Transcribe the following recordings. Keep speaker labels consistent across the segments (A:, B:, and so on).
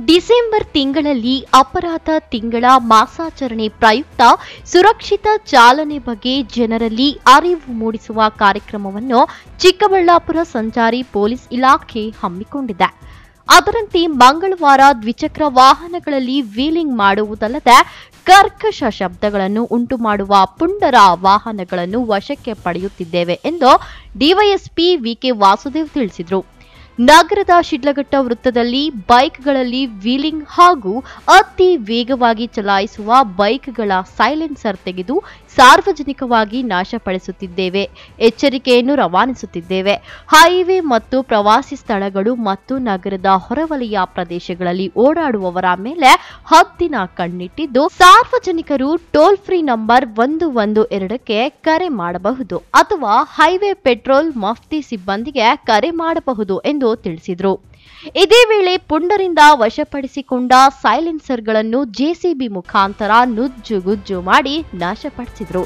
A: December ತಿಂಗಳಲ್ಲಿ ಅಪರಾಧ ತಿಂಗಳ ಮಾಸಾಚರಣೆ ಪ್ರಯುಕ್ತ ಸುರಕ್ಷಿತ ಚಾಲನೆ ಬಗ್ಗೆ ಜನರಲ್ಲಿ ಅರಿವು ಮೂಡಿಸುವ ಕಾರ್ಯಕ್ರಮವನ್ನು ಚಿಕ್ಕಬಳ್ಳಾಪುರ ಸಂಚಾರಿ ಪೊಲೀಸ್ ಇಲಾಖೆ ಹಮ್ಮಿಕೊಂಡಿದೆ ಅದರಂತೆ ಮಂಗಳವಾರ ದ್ವಿಚಕ್ರ ವಾಹನಗಳಲ್ಲಿ ವೀಲಿಂಗ್ ಮಾಡುವುದಲ್ಲದೆ ಕರ್ಕಶ ಶಬ್ದಗಳನ್ನು ಉಂಟು ಮಾಡುವ ಪುಂಡರ ವಾಹನಗಳನ್ನು ವಶಕ್ಕೆ ಪಡೆಯುತ್ತಿದ್ದೇವೆ ಎಂದು ಡಿವೈಎಸ್ಪಿ ವಿಕೆ ವಾಸುದೇವ್ ತಿಳಿಸಿದರು ನಗರದ ಶಿಡ್ಲಘಟ್ಟ ವೃತ್ತದಲ್ಲಿ ಬೈಕ್ಗಳಲ್ಲಿ ವೀಲಿಂಗ್ ಹಾಗೂ ಅತಿ ವೇಗವಾಗಿ ಚಲಾಯಿಸುವ ಬೈಕ್ಗಳ ಸೈಲೆನ್ಸರ್ ತೆಗೆದು ಸಾರ್ವಜನಿಕವಾಗಿ ನಾಶಪಡಿಸುತ್ತಿದ್ದೇವೆ ಎಚ್ಚರಿಕೆಯನ್ನು ರವಾನಿಸುತ್ತಿದ್ದೇವೆ ಹೈವೇ ಮತ್ತು ಪ್ರವಾಸಿ ಸ್ಥಳಗಳು ಮತ್ತು ನಗರದ ಹೊರವಲಯ ಪ್ರದೇಶಗಳಲ್ಲಿ ಓಡಾಡುವವರ ಮೇಲೆ ಹದ್ದಿನ ಕಣ್ಣಿಟ್ಟಿದ್ದು ಸಾರ್ವಜನಿಕರು ಟೋಲ್ ಫ್ರೀ ನಂಬರ್ ಒಂದು ಒಂದು ಎರಡಕ್ಕೆ ಕರೆ ಮಾಡಬಹುದು ಅಥವಾ ಹೈವೇ ಪೆಟ್ರೋಲ್ ಮಫ್ತಿ ಸಿಬ್ಬಂದಿಗೆ ಕರೆ ಮಾಡಬಹುದು ಎಂದು ತಿಳಿಸಿದರು ಇದೇ ವೇಳೆ ಪುಂಡರಿಂದ ವಶಪಡಿಸಿಕೊಂಡ ಸೈಲೆನ್ಸರ್ಗಳನ್ನು ಜೆಸಿಬಿ ಮುಖಾಂತರ ನುಜ್ಜುಗುಜ್ಜು ಮಾಡಿ ನಾಶಪಡಿಸಿದರು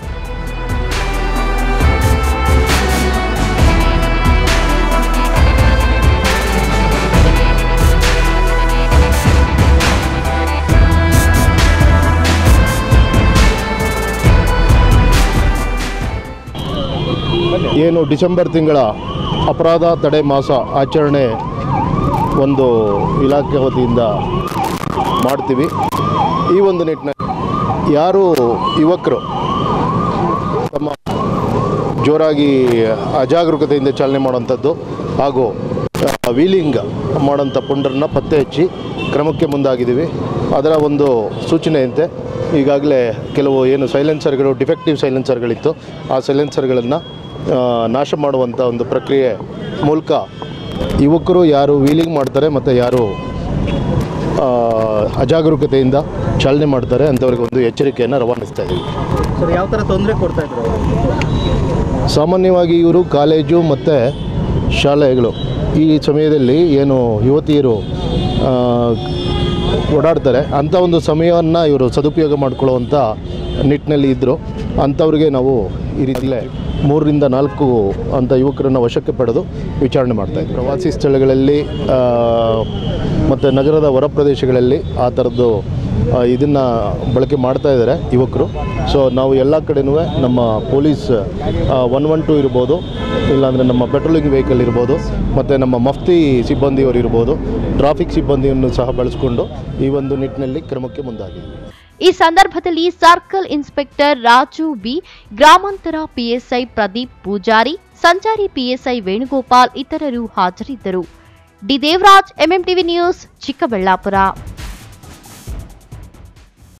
B: ಏನು ಡಿಸೆಂಬರ್ ತಿಂಗಳ ಅಪರಾಧ ತಡೆ ಮಾಸ ಆಚರಣೆ ಒಂದು ಇಲಾಖೆ ವತಿಯಿಂದ ಮಾಡ್ತೀವಿ ಈ ಒಂದು ನಿಟ್ಟಿನಲ್ಲಿ ಯಾರು ಯುವಕರು ತಮ್ಮ ಜೋರಾಗಿ ಅಜಾಗರೂಕತೆಯಿಂದ ಚಾಲನೆ ಮಾಡುವಂಥದ್ದು ಹಾಗೂ ವೀಲಿಂಗ್ ಮಾಡೋಂಥ ಪುಂಡರನ್ನ ಪತ್ತೆ ಹಚ್ಚಿ ಕ್ರಮಕ್ಕೆ ಮುಂದಾಗಿದ್ದೀವಿ ಅದರ ಒಂದು ಸೂಚನೆಯಂತೆ ಈಗಾಗಲೇ ಕೆಲವು ಏನು ಸೈಲೆನ್ಸರ್ಗಳು ಡಿಫೆಕ್ಟಿವ್ ಸೈಲೆನ್ಸರ್ಗಳಿತ್ತು ಆ ಸೈಲೆನ್ಸರ್ಗಳನ್ನು ನಾಶ ಮಾಡುವಂಥ ಒಂದು ಪ್ರಕ್ರಿಯೆ ಮೂಲಕ ಯುವಕರು ಯಾರು ವೀಲಿಂಗ್ ಮಾಡ್ತಾರೆ ಮತ್ತು ಯಾರು ಆ, ಅಜಾಗರೂಕತೆಯಿಂದ ಚಾಲನೆ ಮಾಡ್ತಾರೆ ಅಂಥವ್ರಿಗೆ ಒಂದು ಎಚ್ಚರಿಕೆಯನ್ನು ರವಾನಿಸ್ತಾ ಇದ್ದೀವಿ
C: ಸರ್ ಯಾವ ಥರ ತೊಂದರೆ ಕೊಡ್ತಾ ಇದ್ರು ಅವರು?
B: ಸಾಮಾನ್ಯವಾಗಿ ಇವರು ಕಾಲೇಜು ಮತ್ತು ಶಾಲೆಗಳು ಈ ಸಮಯದಲ್ಲಿ ಏನು ಯುವತಿಯರು ಆ, ಓಡಾಡ್ತಾರೆ ಅಂಥ ಒಂದು ಸಮಯವನ್ನು ಇವರು ಸದುಪಯೋಗ ಮಾಡ್ಕೊಳ್ಳುವಂಥ ನಿಟ್ಟಿನಲ್ಲಿ ಇದ್ದರು ಅಂಥವ್ರಿಗೆ ನಾವು ಈ ರೀತಿಲೇ ಮೂರರಿಂದ ನಾಲ್ಕು ಅಂಥ ಯುವಕರನ್ನು ವಶಕ್ಕೆ ಪಡೆದು ವಿಚಾರಣೆ ಮಾಡ್ತಾಯಿದ್ವಿ ಪ್ರವಾಸಿ ಸ್ಥಳಗಳಲ್ಲಿ ಮತ್ತು ನಗರದ ಹೊರ ಪ್ರದೇಶಗಳಲ್ಲಿ ಆ ಥರದ್ದು ಇದನ್ನು ಬಳಕೆ ಮಾಡ್ತಾ ಇದ್ದಾರೆ ಯುವಕರು ಸೊ ನಾವು ಎಲ್ಲ ಕಡೆನೂ ನಮ್ಮ ಪೊಲೀಸ್ ಒನ್ ಒನ್ ಟು ಇರ್ಬೋದು ಇಲ್ಲಾಂದರೆ ನಮ್ಮ ಪೆಟ್ರೋಲಿಂಗ್ ವೆಹಿಕಲ್ ಇರ್ಬೋದು ಮತ್ತು ನಮ್ಮ ಮಫ್ತಿ ಸಿಬ್ಬಂದಿಯವರು ಇರ್ಬೋದು ಟ್ರಾಫಿಕ್ ಸಿಬ್ಬಂದಿಯನ್ನು ಸಹ ಬಳಸಿಕೊಂಡು ಈ ಒಂದು ನಿಟ್ಟಿನಲ್ಲಿ ಕ್ರಮಕ್ಕೆ ಮುಂದಾಗಿದ್ದೀವಿ
A: ಈ ಸಂದರ್ಭದಲ್ಲಿ ಸರ್ಕಲ್ ಇನ್ಸ್ಪೆಕ್ಟರ್ ರಾಜು ಬಿ ಗ್ರಾಮಾಂತರ ಪಿಎಸ್ಐ ಪ್ರದೀಪ್ ಪೂಜಾರಿ ಸಂಚಾರಿ ಪಿಎಸ್ಐ ವೇಣುಗೋಪಾಲ್ ಇತರರು ಹಾಜರಿದ್ದರು D Devaraj MMTV news Chikkaballapur